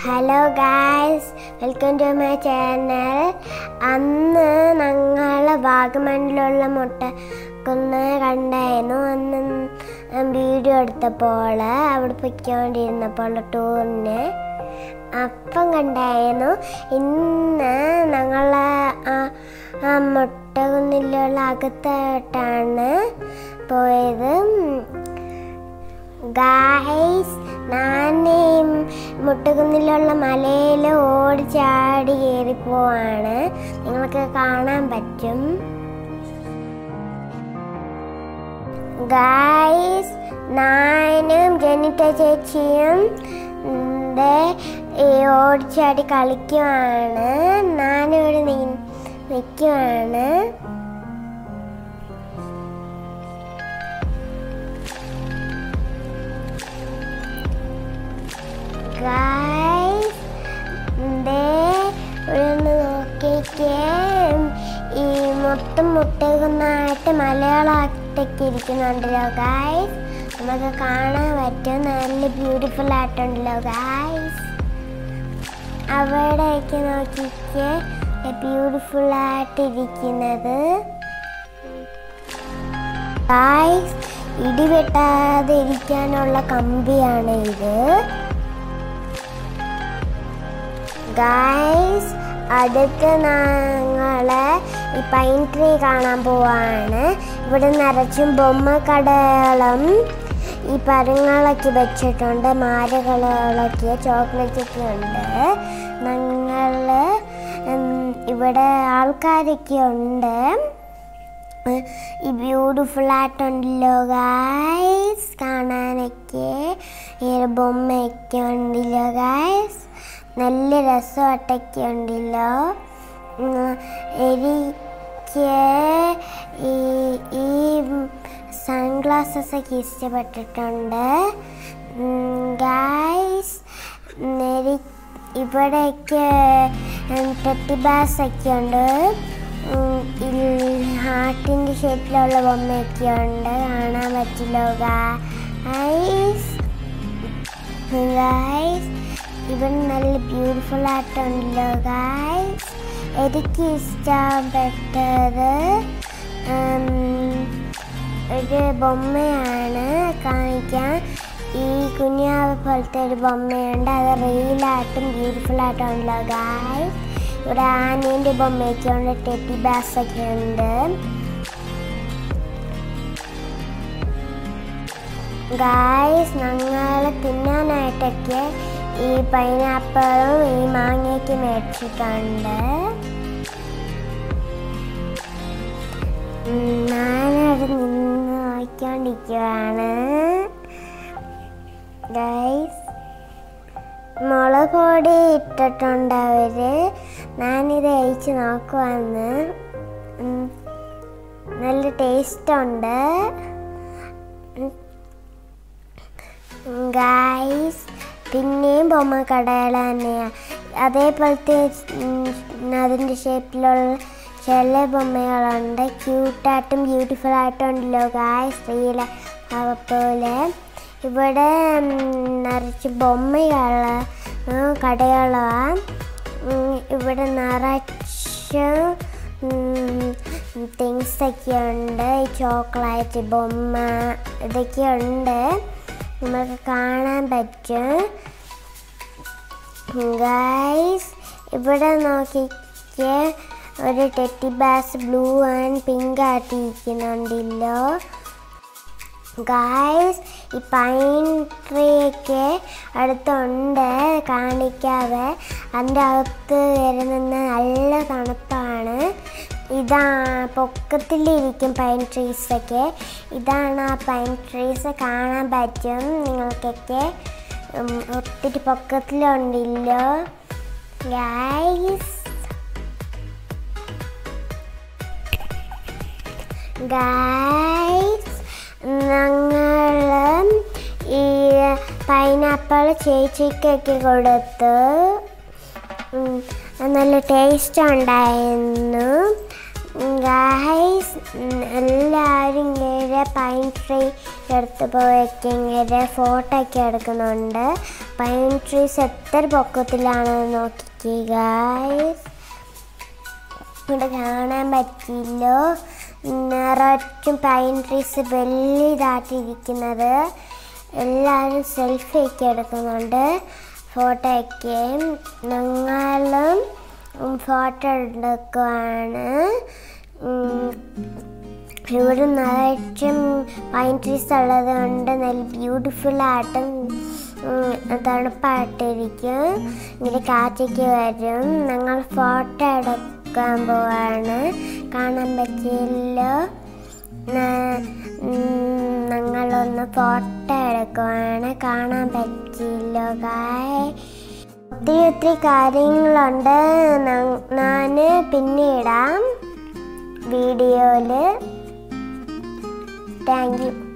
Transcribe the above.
hello guys welcome to my channel അന്ന് ഞങ്ങൾ വാഗമണിലുള്ള മുട്ട കുന്ന് കണ്ടായിരുന്നു അന്ന് വീഡിയോ എടുത്തപ്പോൾ അവിടെ പൊയ്ക്കൊണ്ടിരുന്നപ്പോൾ ടൂറിന് അപ്പം കണ്ടായിരുന്നു ഇന്ന് ഞങ്ങൾ ആ മുട്ടകുന്നിലുള്ള അകത്തോട്ടാണ് പോയത് ഗായ്സ് ഞാൻ മുട്ടുകുന്നിലുള്ള മലയിൽ ഓടി ചാടി കയറി പോവാണ് നിങ്ങൾക്ക് കാണാൻ പറ്റും ഗായ്സ് ഞാനും ജനിത ചേച്ചിയും ദേ ഈ ഓടിച്ചാടി കളിക്കുവാണ് ഞാനിവിടെ നിൽക്കുവാണ് ഗായ്സ് ദേ ഒന്ന് നോക്കിക്കേ ഈ മൊത്തം മുട്ടകുന്നായിട്ട് മലയാളമായിട്ടൊക്കെ ഇരിക്കുന്നുണ്ടല്ലോ ഗായ്സ് നമുക്ക് കാണാൻ പറ്റും നല്ല ബ്യൂട്ടിഫുൾ ആയിട്ടുണ്ടല്ലോ ഗായ്സ് അവിടെയൊക്കെ നോക്കിക്കേ ബ്യൂട്ടിഫുൾ ആയിട്ടിരിക്കുന്നത് ഗായ്സ് ഇടിവെട്ടാതെ ഇരിക്കാനുള്ള കമ്പിയാണ് ഇത് ഗായ്സ് അടുത്ത് ഞങ്ങള് ഈ പൈൻ ട്രീ കാണാൻ പോവാണ് ഇവിടെ നിറച്ചും ബൊമ്മക്കടകളും ഈ പരങ്ങളൊക്കെ വെച്ചിട്ടുണ്ട് മാരകളൊക്കെ ചോക്ലേറ്റ് ഒക്കെ ഉണ്ട് ഞങ്ങൾ ഇവിടെ ആൾക്കാരൊക്കെ ഉണ്ട് ഈ ബ്യൂട്ടിഫുൾ ആയിട്ടുണ്ടല്ലോ ഗായ്സ് കാണാനൊക്കെ ഈ ഒരു ബൊമ്മയൊക്കെ ഉണ്ടല്ലോ ഗായ്സ് നല്ല രസമായിട്ടൊക്കെ ഉണ്ടല്ലോ എനിക്ക് ഈ ഈ സൺഗ്ലാസസ് ഒക്കെ ഇഷ്ടപ്പെട്ടിട്ടുണ്ട് ഗായ്സ് ഇവിടെയൊക്കെ ടെട്ടി ബാസ് ഒക്കെ ഉണ്ട് ഹാർട്ടിൻ്റെ ഷേപ്പിലുള്ള ബൊമ്മയൊക്കെ ഉണ്ട് കാണാൻ പറ്റില്ലോ ഗായ്സ് ഗായ്സ് ഇവിടെ നല്ല ബ്യൂട്ടിഫുൾ ആയിട്ടുണ്ടല്ലോ ഗായ്സ് എനിക്ക് ഇഷ്ടപ്പെട്ടത് ഒരു ബൊമ്മയാണ് കാണിക്കാൻ ഈ കുഞ്ഞാവ് പോലത്തെ ഒരു ബൊമ്മയുണ്ട് അത് റിയലായിട്ടും ബ്യൂട്ടിഫുൾ ആയിട്ടുണ്ടല്ലോ ഗായ്സ് ഇവിടെ ആനേൻ്റെ ബൊമ്മയൊക്കെ ഉണ്ട് ടെറ്റി ബാസ് ഒക്കെ ഉണ്ട് ഗായ്സ് ഞങ്ങൾ തിന്നാനായിട്ടൊക്കെ ഈ പൈനാപ്പിളും ഈ മാങ്ങയൊക്കെ മേടിച്ചിട്ടുണ്ട് ഞാനവിടെ നിന്ന് നോക്കിക്കൊണ്ടിരിക്കുകയാണ് ഗൈസ് മുളക് പൊടി ഇട്ടിട്ടുണ്ട് അവര് ഞാനിത് അയച്ച് നോക്കുവാന്ന് നല്ല ടേസ്റ്റ് ഉണ്ട് ഗായ്സ് പിന്നെയും ബൊമ്മ കടകൾ തന്നെയാണ് അതേപോലത്തെ അതിൻ്റെ ഷേപ്പിലുള്ള ചില ബൊമ്മകളുണ്ട് ക്യൂട്ടായിട്ടും ബ്യൂട്ടിഫുൾ ആയിട്ടും ഉണ്ടല്ലോ ഗായ്സ് റീല പോലെ ഇവിടെ നിറച്ച് ബൊമ്മകൾ കടകളാണ് ഇവിടെ നിറച്ച് തിങ്സ് ഒക്കെ ഉണ്ട് ചോക്ലേറ്റ് ബൊമ്മ ഇതൊക്കെ ഉണ്ട് നമുക്ക് കാണാൻ പറ്റും ഗൈസ് ഇവിടെ നോക്കിക്ക് ഒരു ടെറ്റി ബാസ് ബ്ലൂ ആൻഡ് പിങ്ക് ആയിട്ടിരിക്കുന്നുണ്ടല്ലോ ഗായ്സ് ഈ പൈൻ ട്രീ ഒക്കെ അടുത്തുണ്ട് കാണിക്കാതെ അതിൻ്റെ അകത്ത് വരുന്ന നല്ല തണുപ്പാണ് ഇതാ പൊക്കത്തിലിരിക്കും പൈൻ ട്രീസ് ഒക്കെ ഇതാണ് ആ പൈൻ ട്രീസ് കാണാൻ പറ്റും നിങ്ങൾക്കൊക്കെ ഒത്തിരി പൊക്കത്തിലുണ്ടല്ലോ ഗായ്സ് ഗായ്സ് ഞങ്ങൾ ഈ പൈനാപ്പിൾ ചേച്ചിക്കൊക്കെ കൊടുത്ത് നല്ല ടേസ്റ്റ് ഉണ്ടായിരുന്നു ഗായ്സ് എല്ലാവരും ഇങ്ങനെ പൈൻ ട്രീ എടുത്ത് പോയൊക്കെ ഇങ്ങനെ ഫോട്ടോ ഒക്കെ എടുക്കുന്നുണ്ട് പൈൻ ട്രീസ് എത്ര പൊക്കത്തിലാണെന്ന് നോക്കിക്കേ ഗായ്സ് ഇവിടെ കാണാൻ പറ്റില്ലോ നിറച്ചും പൈൻ ട്രീസ് വലുതായിട്ടിരിക്കുന്നത് എല്ലാവരും സെൽഫി ഒക്കെ എടുക്കുന്നുണ്ട് ഫോട്ടോ ഒക്കെ ഞങ്ങളും ഫോട്ടോ എടുക്കുവാണ് ഉം, ഇവിടെ നിറച്ചും പൈൻ ട്രീസ് ഉള്ളത് കൊണ്ട് നല്ല ബ്യൂട്ടിഫുൾ ആയിട്ടും ഉം, തണുപ്പായിട്ടിരിക്കും ഇങ്ങനെ കാറ്റൊക്കെ വരും ഞങ്ങൾ ഫോട്ടോ എടുക്കാൻ പോവാണ് കാണാൻ പറ്റിയല്ലോ ന- ഉം, ഞങ്ങളൊന്ന് ഫോട്ടോ എടുക്കുവാണ് കാണാൻ പറ്റിയല്ലോ കായ് ഒത്തിരി ഒത്തിരി കാര്യങ്ങളുണ്ട് ഞാൻ പിന്നെ ഇടാം വീഡിയോയിൽ താങ്ക് യു